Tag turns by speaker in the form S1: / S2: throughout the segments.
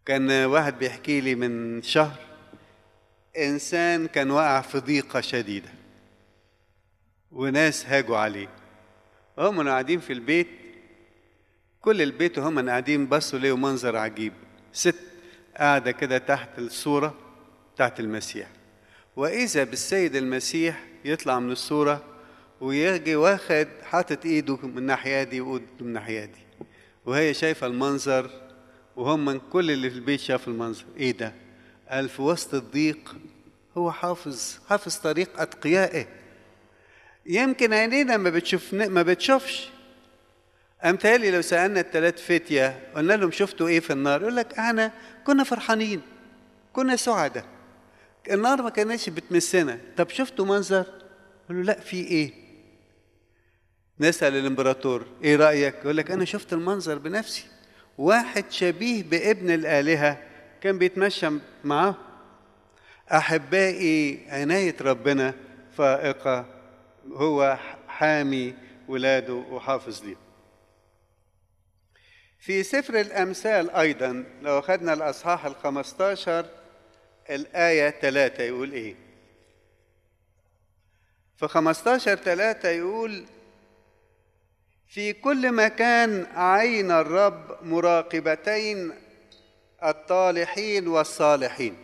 S1: كان واحد بيحكي لي من شهر إنسان كان واقع في ضيقة شديدة وناس هاجوا عليه هم قاعدين في البيت كل البيت وهم قاعدين بصوا ليه منظر عجيب ست قاعدة كده تحت الصورة تحت المسيح وإذا بالسيد المسيح يطلع من الصورة ويجي واخد حاطط ايده من الناحية دي وايده من الناحية دي وهي شايفة المنظر وهم من كل اللي في البيت شاف المنظر ايه ده قال في وسط الضيق هو حافظ حافظ طريق اتقيائه يمكن عينينا ما بتشوف ما بتشوفش امثالي لو سالنا الثلاث فتيه قلنا لهم شفتوا ايه في النار يقول لك احنا كنا فرحانين كنا سعداء النار ما كانتش بتمسنا طب شفتوا منظر يقول له لا في ايه نسال الامبراطور ايه رايك يقول لك انا شفت المنظر بنفسي واحد شبيه بابن الالهه كان بيتمشى معاه احبائي عنايه ربنا فائقه هو حامي ولاده وحافظ ليه في سفر الأمثال أيضا لو أخذنا الأصحاح الخمستاشر الآية ثلاثة يقول إيه في خمستاشر ثلاثة يقول في كل مكان عين الرب مراقبتين الطالحين والصالحين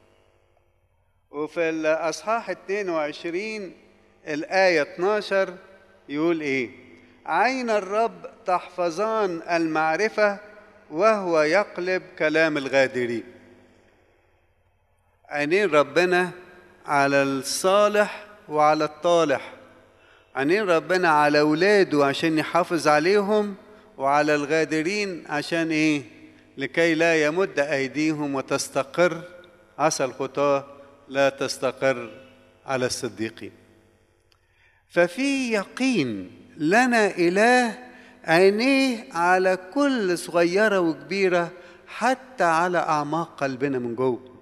S1: وفي الأصحاح 22 الآية 12 يقول إيه عين الرب تحفظان المعرفة وهو يقلب كلام الغادرين عينين ربنا على الصالح وعلى الطالح عينين ربنا على أولاده عشان يحافظ عليهم وعلى الغادرين عشان إيه لكي لا يمد أيديهم وتستقر عسى الخطاة لا تستقر على الصديقين ففي يقين لنا إله عينيه على كل صغيرة وكبيرة حتى على أعماق قلبنا من جوه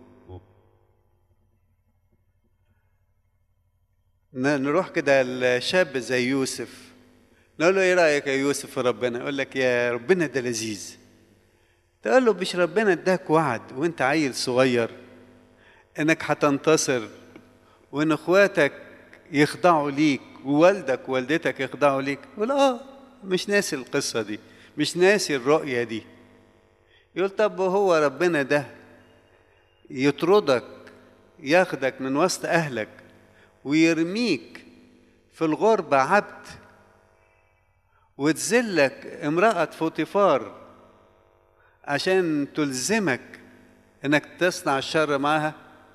S1: نروح كده الشاب زي يوسف نقول له ايه رايك يا يوسف في ربنا يقول لك يا ربنا ده لذيذ تقول له مش ربنا اداك وعد وانت عيل صغير انك هتنتصر وان اخواتك يخضعوا ليك ووالدك ووالدتك يخضعوا ليك يقول اه مش ناسي القصة دي مش ناسي الرؤية دي يقول طب هو ربنا ده يطردك ياخدك من وسط أهلك ويرميك في الغربة عبد وتذلك امرأة فوطيفار عشان تلزمك انك تصنع الشر معاها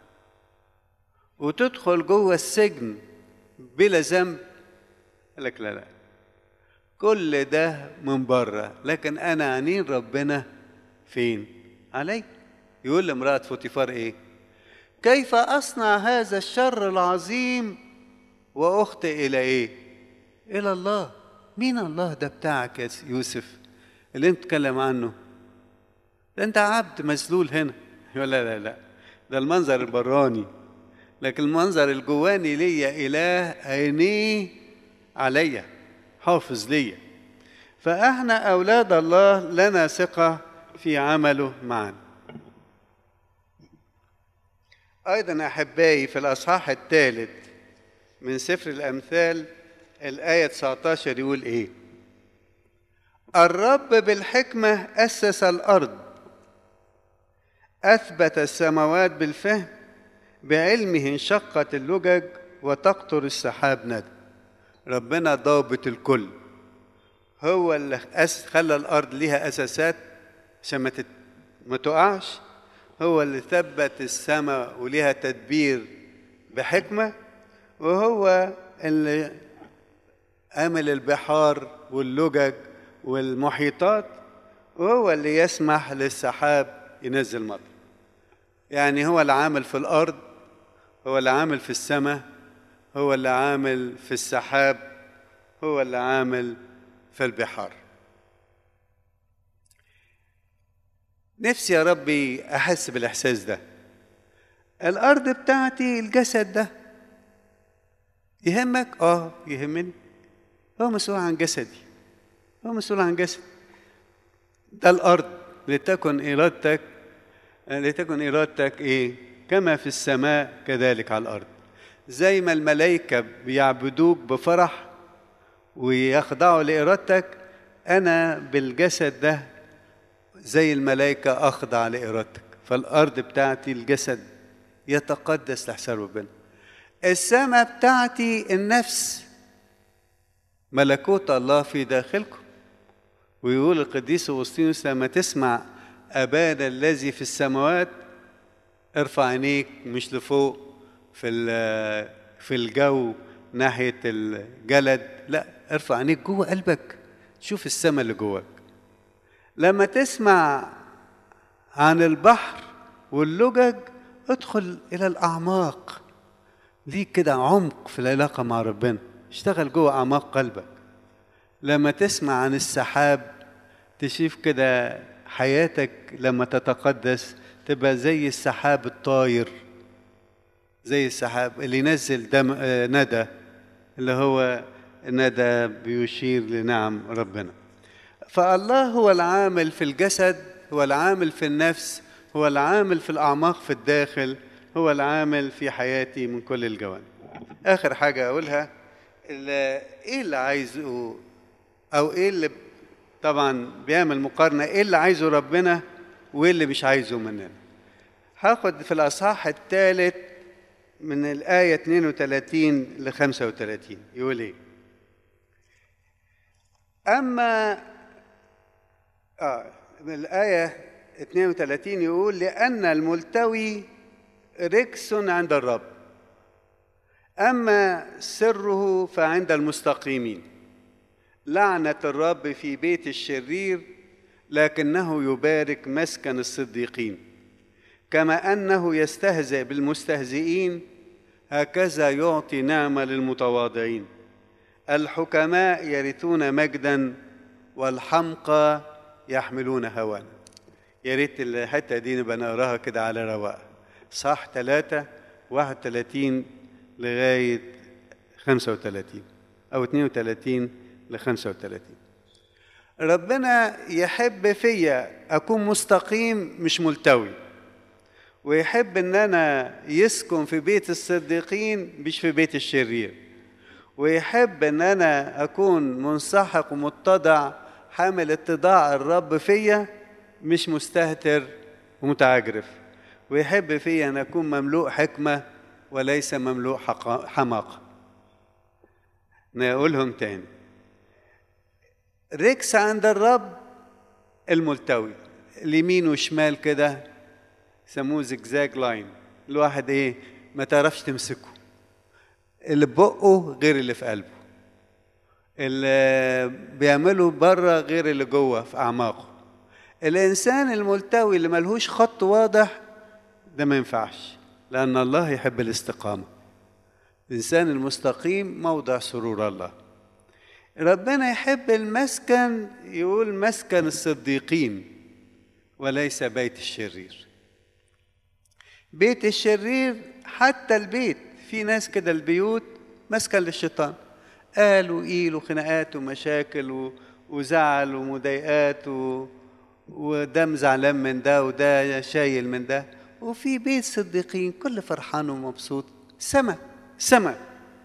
S1: وتدخل جوه السجن بلا ذنب قال لك لا لا كل ده من بره لكن انا عنين ربنا فين علي يقول لامرأة فوتيفار ايه كيف اصنع هذا الشر العظيم واخطئ الى ايه الى الله مين الله ده بتاعك يا يوسف اللي انت تتكلم عنه ده انت عبد مسلول هنا يقول لا لا لا ده المنظر البراني لكن المنظر الجواني ليا إله عينيه عليا حافظ ليا فاحنا أولاد الله لنا ثقة في عمله معنا أيضا أحبائي في الأصحاح الثالث من سفر الأمثال الآية 19 يقول إيه الرب بالحكمة أسس الأرض أثبت السماوات بالفهم بعلمه انشقت اللجج وتقطر السحاب ندى ربنا ضابط الكل هو اللي أس خلى الارض ليها اساسات عشان ما تت... ما تقعش هو اللي ثبت السماء وليها تدبير بحكمه وهو اللي عمل البحار واللجج والمحيطات وهو اللي يسمح للسحاب ينزل مطر يعني هو اللي عامل في الارض هو اللي عامل في السماء هو اللي عامل في السحاب هو اللي عامل في البحار نفسي يا ربي احس بالاحساس ده الارض بتاعتي الجسد ده يهمك اه يهمني هو مسؤول عن جسدي هو مسؤول عن جسدي ده الارض لتكن ارادتك لتكن إرادتك إيه كما في السماء كذلك على الأرض زي ما الملائكة بيعبدوك بفرح ويخضعوا لإرادتك أنا بالجسد ده زي الملائكة أخضع لإرادتك فالأرض بتاعتي الجسد يتقدس لحساب ربنا السماء بتاعتي النفس ملكوت الله في داخلكم ويقول القديس أغسطينوس لما تسمع أبانا الذي في السماوات ارفع عينيك مش لفوق في في الجو ناحية الجلد لا ارفع عينيك جوه قلبك شوف السماء اللي جواك لما تسمع عن البحر واللجج ادخل إلى الأعماق ليك كده عمق في العلاقة مع ربنا اشتغل جوه أعماق قلبك لما تسمع عن السحاب تشوف كده حياتك لما تتقدس تبقى زي السحاب الطاير زي السحاب اللي ينزل دم ندى اللي هو ندى بيشير لنعم ربنا فالله هو العامل في الجسد هو العامل في النفس هو العامل في الأعماق في الداخل هو العامل في حياتي من كل الجوانب آخر حاجة أقولها اللي إيه اللي عايزه أو إيه اللي طبعا بيعمل مقارنة إيه اللي عايزه ربنا وإيه اللي مش عايزه مننا هاخد في الأصحاح الثالث من الآية 32 ل 35 يقول إيه أما آه من الآية 32 يقول لأن الملتوي ركس عند الرب أما سره فعند المستقيمين لعنة الرب في بيت الشرير لكنه يبارك مسكن الصديقين كما أنه يستهزئ بالمستهزئين هكذا يعطي نعمة للمتواضعين الحكماء يرثون مجدا والحمقى يحملون هوانا يا ريت الحتة دي نبقى نقراها كده على رواق صح 3 31 لغاية 35 أو 32 ل 35 ربنا يحب فيا أكون مستقيم مش ملتوي ويحب إن أنا يسكن في بيت الصديقين مش في بيت الشرير ويحب إن أنا أكون منسحق ومتضع حامل اتضاع الرب فيا مش مستهتر ومتعجرف ويحب فيا أن أكون مملوء حكمة وليس مملوء حماقة نقولهم تاني ركس عند الرب الملتوي اليمين وشمال كده سموه زجزاج لاين الواحد ايه ما تعرفش تمسكه اللي بقه غير اللي في قلبه اللي بيعمله بره غير اللي جوه في اعماقه الانسان الملتوي اللي ملهوش خط واضح ده ما ينفعش لان الله يحب الاستقامه الانسان المستقيم موضع سرور الله ربنا يحب المسكن يقول مسكن الصديقين وليس بيت الشرير بيت الشرير حتى البيت في ناس كده البيوت مسكن للشيطان قال وقيل وخناقات ومشاكل وزعل ومضايقات و... وده زعلان من ده وده شايل من ده وفي بيت صديقين كل فرحان ومبسوط سما سما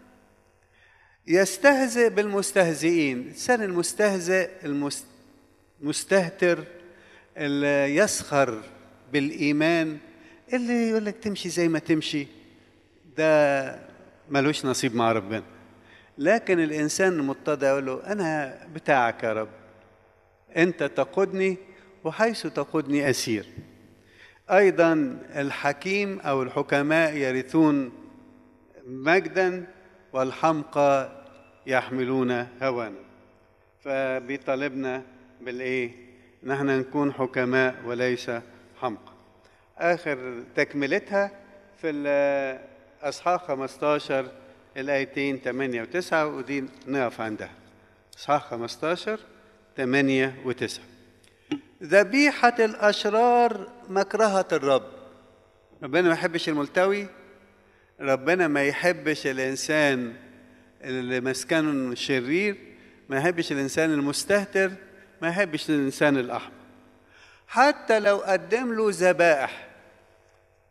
S1: يستهزئ بالمستهزئين الإنسان المستهزئ المستهتر اللي يسخر بالإيمان اللي يقول لك تمشي زي ما تمشي ده ملوش نصيب مع ربنا لكن الإنسان المتضع يقول له أنا بتاعك يا رب أنت تقودني وحيث تقودني أسير أيضا الحكيم أو الحكماء يرثون مجدا والحمقى يحملون هوانا فبيطالبنا بالايه نحن نكون حكماء وليس حمقى اخر تكملتها في الاصحاح 15 الايتين 8 و9 ودي نقف عندها اصحاح 15 8 و9 ذبيحة الأشرار مكرهة الرب ربنا ما يحبش الملتوي ربنا ما يحبش الإنسان اللي مسكنه شرير ما يحبش الإنسان المستهتر ما يحبش الإنسان الأحمر حتى لو قدم له ذبائح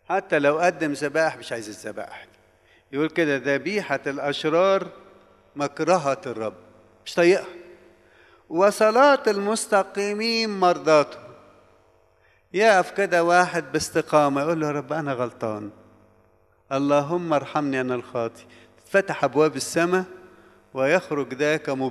S1: حتى لو قدم ذبائح مش عايز الذبائح دي. يقول كده ذبيحة الأشرار مكرهة الرب مش طايقها وصلاة المستقيمين مرضاته يقف كده واحد باستقامة يقول له يا رب أنا غلطان اللهم ارحمني أنا الخاطي تفتح أبواب السماء ويخرج ذاك